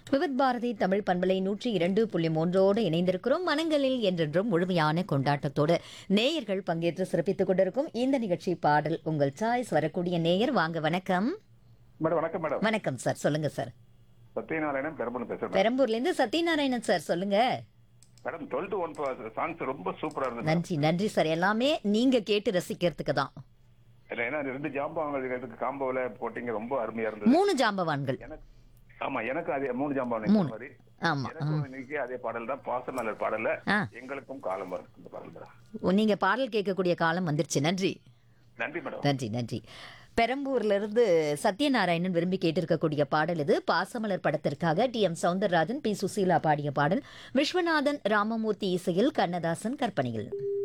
விவித் பாரதி தமிழ் பண்பலை நூற்றி இரண்டு புள்ளி மூன்றோடு இணைந்திருக்கிறோம் மனங்களில் என்றென்றும் முழுமையான கொண்டாட்டத்தோடு நேயர்கள் பங்கேற்று சிறப்பித்துக் கொண்டிருக்கும் இந்த நிகழ்ச்சி பாடல் உங்கள் சாய்ஸ் வரக்கூடிய நேயர் வாங்க வணக்கம் மேடம் வணக்கம் மேடம் வணக்கம் சார் சொல்லுங்க சார் சத்யநாராயணன் பெரம்பலூர் பேசுறேன் பெரம்பூர்ல இருந்து சத்யநாராயணன் சார் சொல்லுங்க madam twelve to one songs ரொம்ப சூப்பரா இருந்தது நன்றி நன்றி சார் எல்லாமே நீங்க கேட்டு ரசிக்கிறதுக்கு தான் இல்ல, ஏன்னா ரெண்டு ஜாம்பவான்களுக்கு காம்போல போட்டிங்க ரொம்ப அருமையா இருந்தது மூணு ஜாம்பவான்கள் எனக்கு ஆமா எனக்கு அதே மூணு ஜாம்பவான் மூணு. மாதிரி ஆமா எனக்கும் இன்னைக்கு அதே பாடல் தான் பாசமலர் பாடல்ல ஆ. எங்களுக்கும் காலம் வரும் இந்த பாடல் மேடம் ஓ, நீங்க பாடல் கேட்கக்கூடிய காலம் வந்துருச்சு நன்றி நன்றி மேடம் நன்றி நன்றி பெரம்பூர்ல இருந்து சத்யநாராயணன் விரும்பி கேட்டிருக்கக்கூடிய பாடல் இது பாசமலர் படத்திற்காக T M Soundararajan P Susheela பாடிய பாடல் விஸ்வநாதன் ராமமூர்த்தி இசையில் கண்ணதாசன் கற்பனையில்